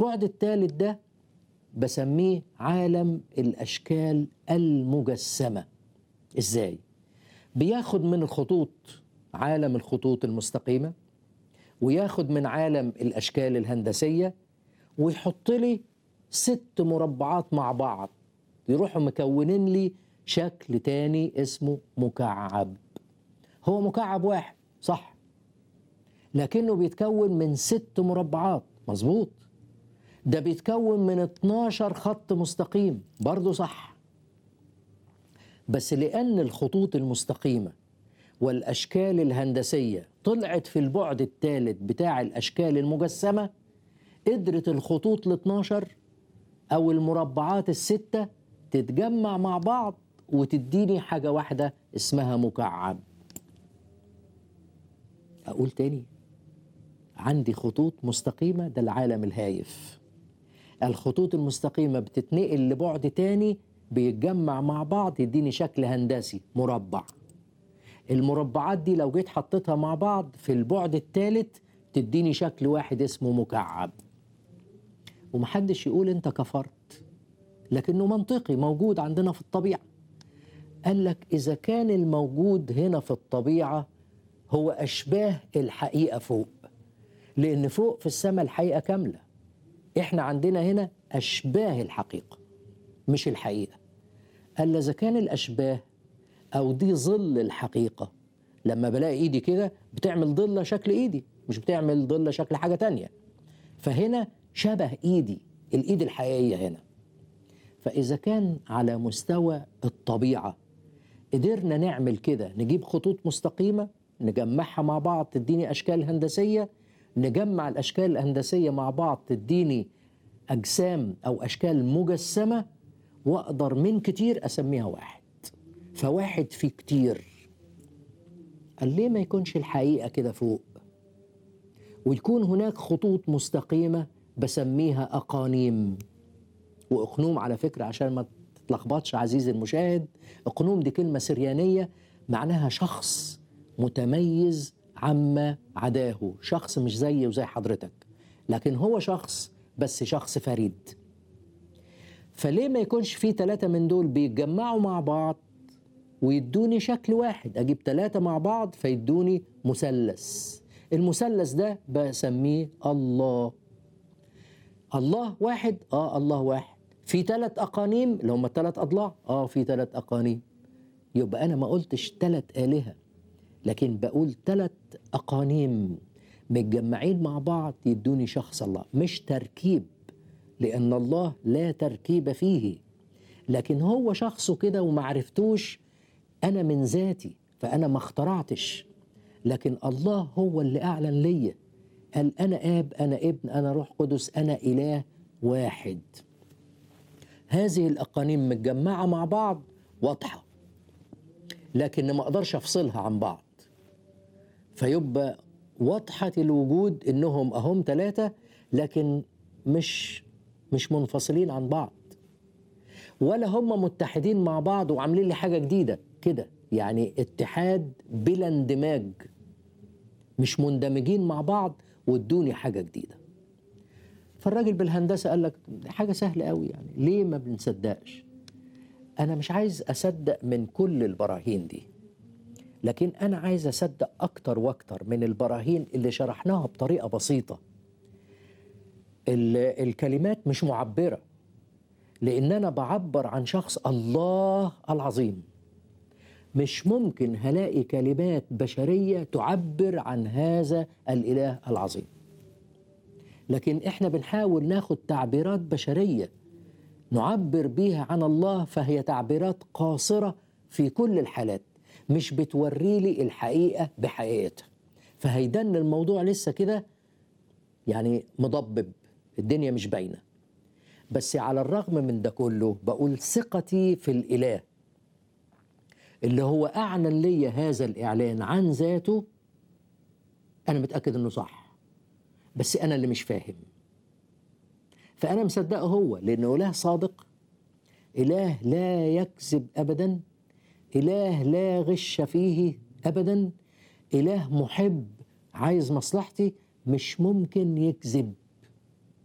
البعد الثالث ده بسميه عالم الاشكال المجسمه ازاي بياخد من الخطوط عالم الخطوط المستقيمه وياخد من عالم الاشكال الهندسيه ويحط لي ست مربعات مع بعض يروحوا مكونين لي شكل تاني اسمه مكعب هو مكعب واحد صح لكنه بيتكون من ست مربعات مظبوط ده بيتكون من 12 خط مستقيم برضه صح بس لأن الخطوط المستقيمة والأشكال الهندسية طلعت في البعد الثالث بتاع الأشكال المجسمة قدرت الخطوط ال 12 أو المربعات الستة تتجمع مع بعض وتديني حاجة واحدة اسمها مكعب أقول تاني عندي خطوط مستقيمة ده العالم الهايف الخطوط المستقيمة بتتنقل لبعد تاني بيتجمع مع بعض يديني شكل هندسي مربع المربعات دي لو جيت حطيتها مع بعض في البعد الثالث تديني شكل واحد اسمه مكعب ومحدش يقول انت كفرت لكنه منطقي موجود عندنا في الطبيعة قال لك إذا كان الموجود هنا في الطبيعة هو أشباه الحقيقة فوق لأن فوق في السماء الحقيقة كاملة إحنا عندنا هنا أشباه الحقيقة مش الحقيقة قال إذا كان الأشباه أو دي ظل الحقيقة لما بلاقي إيدي كده بتعمل ضلة شكل إيدي مش بتعمل ضلة شكل حاجة تانية فهنا شبه إيدي الإيد الحقيقية هنا فإذا كان على مستوى الطبيعة قدرنا نعمل كده نجيب خطوط مستقيمة نجمعها مع بعض تديني أشكال هندسية نجمع الأشكال الهندسية مع بعض تديني أجسام أو أشكال مجسمة وأقدر من كتير أسميها واحد فواحد في كتير قال ليه ما يكونش الحقيقة كده فوق ويكون هناك خطوط مستقيمة بسميها أقانيم وأقنوم على فكرة عشان ما تتلخبطش عزيزي المشاهد أقنوم دي كلمة سريانية معناها شخص متميز عما عداه شخص مش زي وزي حضرتك لكن هو شخص بس شخص فريد فليه ما يكونش في ثلاثة من دول بيتجمعوا مع بعض ويدوني شكل واحد أجيب ثلاثة مع بعض فيدوني مثلث المثلث ده بسميه الله الله واحد اه الله واحد في ثلاث اقانيم اللي هم ثلاث اضلاع اه في ثلاث اقانيم يبقى انا ما قلتش ثلاث الهه لكن بقول ثلاث اقانيم متجمعين مع بعض يدوني شخص الله مش تركيب لان الله لا تركيب فيه لكن هو شخصه كده ومعرفتوش انا من ذاتي فانا ما اخترعتش لكن الله هو اللي اعلن ليا قال انا اب انا ابن انا روح قدس انا اله واحد هذه الاقانيم متجمعه مع بعض واضحه لكن ما اقدرش افصلها عن بعض فيبقى واضحه الوجود انهم اهم ثلاثه لكن مش مش منفصلين عن بعض ولا هم متحدين مع بعض وعاملين لي حاجه جديده كده يعني اتحاد بلا اندماج مش مندمجين مع بعض وادوني حاجه جديده فالراجل بالهندسه قال لك حاجه سهله قوي يعني ليه ما بنصدقش انا مش عايز اصدق من كل البراهين دي لكن انا عايز اصدق اكتر واكتر من البراهين اللي شرحناها بطريقه بسيطه الكلمات مش معبره لان انا بعبر عن شخص الله العظيم مش ممكن هلاقي كلمات بشريه تعبر عن هذا الاله العظيم لكن احنا بنحاول ناخد تعبيرات بشريه نعبر بيها عن الله فهي تعبيرات قاصره في كل الحالات مش بتوري لي الحقيقه بحقيقتها فهيدن الموضوع لسه كده يعني مضبب الدنيا مش باينه بس على الرغم من ده كله بقول ثقتي في الاله اللي هو اعلن لي هذا الاعلان عن ذاته انا متاكد انه صح بس انا اللي مش فاهم فانا مصدقه هو لانه اله صادق اله لا يكذب ابدا اله لا غش فيه ابدا اله محب عايز مصلحتي مش ممكن يكذب